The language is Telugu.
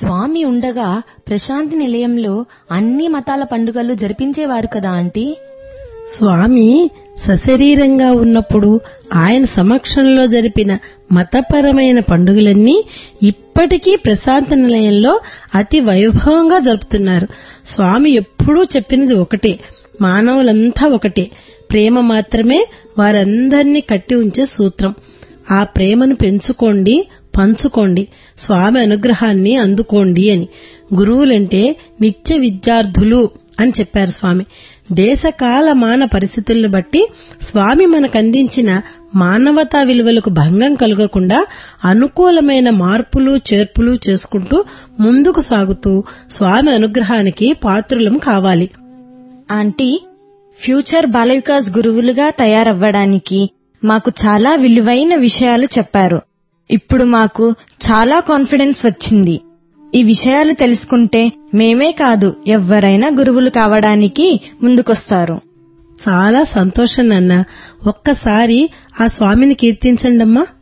స్వామి ఉండగా ప్రశాంతి నిలయంలో అన్ని మతాల పండుగలు జరిపించేవారు కదా ఆంటీ స్వామి సశరీరంగా ఉన్నప్పుడు ఆయన సమక్షంలో జరిపిన మతపరమైన పండుగలన్నీ ఇప్పటికీ ప్రశాంత నిలయంలో అతి వైభవంగా జరుపుతున్నారు స్వామి ఎప్పుడూ చెప్పినది ఒకటే మానవులంతా ఒకటే ప్రేమ మాత్రమే వారందరినీ కట్టి ఉంచే సూత్రం ఆ ప్రేమను పెంచుకోండి పంచుకోండి స్వామి అనుగ్రహాన్ని అందుకోండి అని గురువులంటే నిత్య విద్యార్థులు అని చెప్పారు స్వామి దేశకాల మాన పరిస్థితులను బట్టి స్వామి మనకు అందించిన మానవతా విలువలకు భంగం కలగకుండా అనుకూలమైన మార్పులు చేర్పులు చేసుకుంటూ ముందుకు సాగుతూ స్వామి అనుగ్రహానికి పాత్రులం కావాలి ఆంటీ ఫ్యూచర్ బాల వికాస్ గురువులుగా తయారవ్వడానికి మాకు చాలా విలువైన విషయాలు చెప్పారు ఇప్పుడు మాకు చాలా కాన్ఫిడెన్స్ వచ్చింది ఈ విషయాలు తెలుసుకుంటే మేమే కాదు ఎవ్వరైనా గురువులు కావడానికి ముందుకొస్తారు చాలా సంతోషం నాన్న ఒక్కసారి ఆ స్వామిని కీర్తించండమ్మా